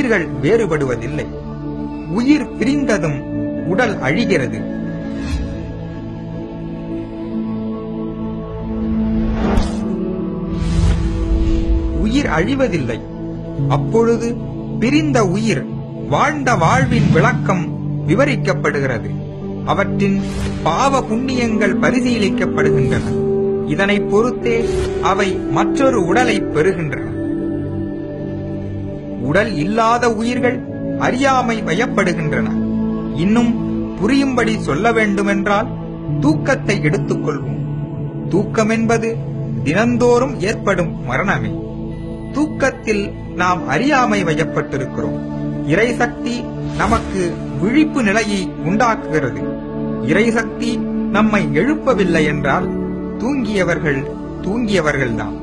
உயிர்கள் வேறுபடுவதில்லை உயிர் பிரிந்ததும் உடல் அழிகிறது உயிர் அழிவதில்லை அப்பொழுது பிரிந்த உயிர் வாழ்ந்த வாழ்வின் விளக்கம் விவரிக்கப்படுகிறது அவற்றின் பாவ புண்ணியங்கள் பரிசீலிக்கப்படுகின்றன இதனை பொறுத்தே அவை மற்றொரு உடலை பெறுகின்றன உடல் இல்லாத உயிர்கள் அறியாமை வயப்படுகின்றன இன்னும் புரியும்படி சொல்ல வேண்டுமென்றால் தூக்கத்தை எடுத்துக்கொள்வோம் தூக்கம் என்பது தினந்தோறும் ஏற்படும் மரணமே தூக்கத்தில் நாம் அறியாமை வயப்பட்டிருக்கிறோம் இறைசக்தி நமக்கு விழிப்பு நிலையை உண்டாக்குகிறது இறைசக்தி நம்மை எழுப்பவில்லை என்றால் தூங்கியவர்கள் தூங்கியவர்கள்தான்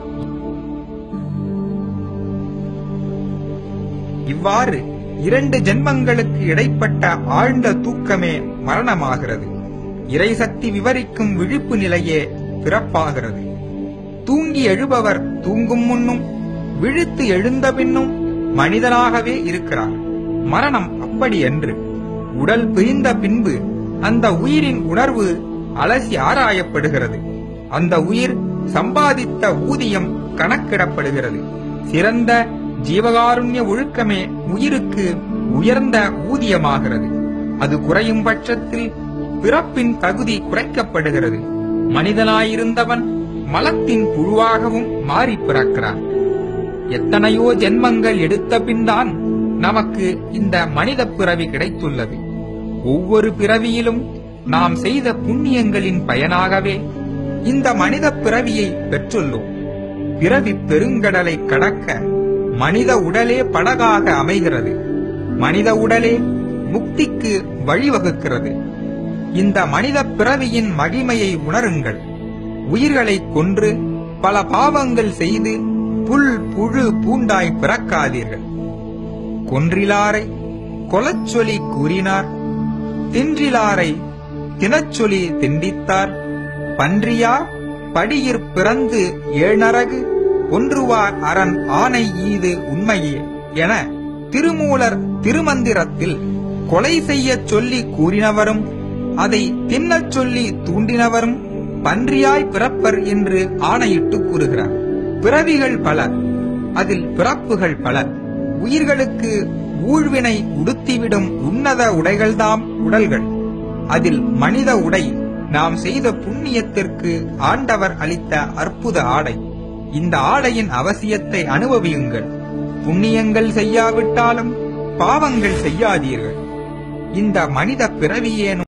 இவ்வாறு இரண்டு ஜென்மங்களுக்கு இடைப்பட்ட ஆழ்ந்த தூக்கமே மரணமாகிறது இறைசக்தி விவரிக்கும் விழிப்பு நிலையே பிறப்பாகிறது தூங்கி எழுபவர் தூங்கும் முன்னும் விழித்து எழுந்த பின்னும் மனிதனாகவே இருக்கிறார் மரணம் அப்படி என்று உடல் பிரிந்த பின்பு அந்த உயிரின் உணர்வு அலசி ஆராயப்படுகிறது அந்த உயிர் சம்பாதித்த ஊதியம் கணக்கிடப்படுகிறது சிறந்த ஜீவகாருண்ய ஒழுக்கமே உயிருக்கு உயர்ந்த ஊதியமாகிறது அது குறையும் பட்சத்தில் பிறப்பின் தகுதி குறைக்கப்படுகிறது மனிதனாயிருந்தவன் மலத்தின் புழுவாகவும் மாறி பிறக்கிறான் எத்தனையோ ஜென்மங்கள் எடுத்த பின்தான் நமக்கு இந்த மனித பிறவி கிடைத்துள்ளது ஒவ்வொரு பிறவியிலும் நாம் செய்த புண்ணியங்களின் பயனாகவே இந்த மனித பிறவியை பெற்றுள்ளோம் பிறவி பெருங்கடலை கடக்க மனித உடலே படகாக அமைகிறது மனித உடலே முக்திக்கு வழிவகுக்கிறது இந்த மனித பிறவியின் மகிமையை உணருங்கள் உயிர்களை கொன்று பல பாவங்கள் செய்து புல் புழு பூண்டாய் பிறக்காதீர்கள் கொன்றிலாரை கொலச்சொலி கூறினார் தின்றிலாரை தினச்சொலி திண்டித்தார் பன்றியார் படியிற் பிறந்து ஏழ்நரகு ஒன்றுவார் அரண் ஆணை ஈது உண்மையே என திருமூலர் திருமந்திரத்தில் கொலை செய்யச் சொல்லி கூறினவரும் அதை தின்னச் சொல்லி தூண்டினவரும் பன்றியாய் பிறப்பர் என்று ஆணையிட்டு கூறுகிறார் பிறவிகள் பல அதில் பிறப்புகள் பல உயிர்களுக்கு ஊழ்வினை உடுத்திவிடும் உன்னத உடைகள்தாம் உடல்கள் அதில் மனித உடை நாம் செய்த புண்ணியத்திற்கு ஆண்டவர் அளித்த அற்புத ஆடை இந்த ஆடையின் அவசியத்தை அனுபவியுங்கள் புண்ணியங்கள் செய்யாவிட்டாலும் பாவங்கள் செய்யாதீர்கள் இந்த மனித பிறவியேனும்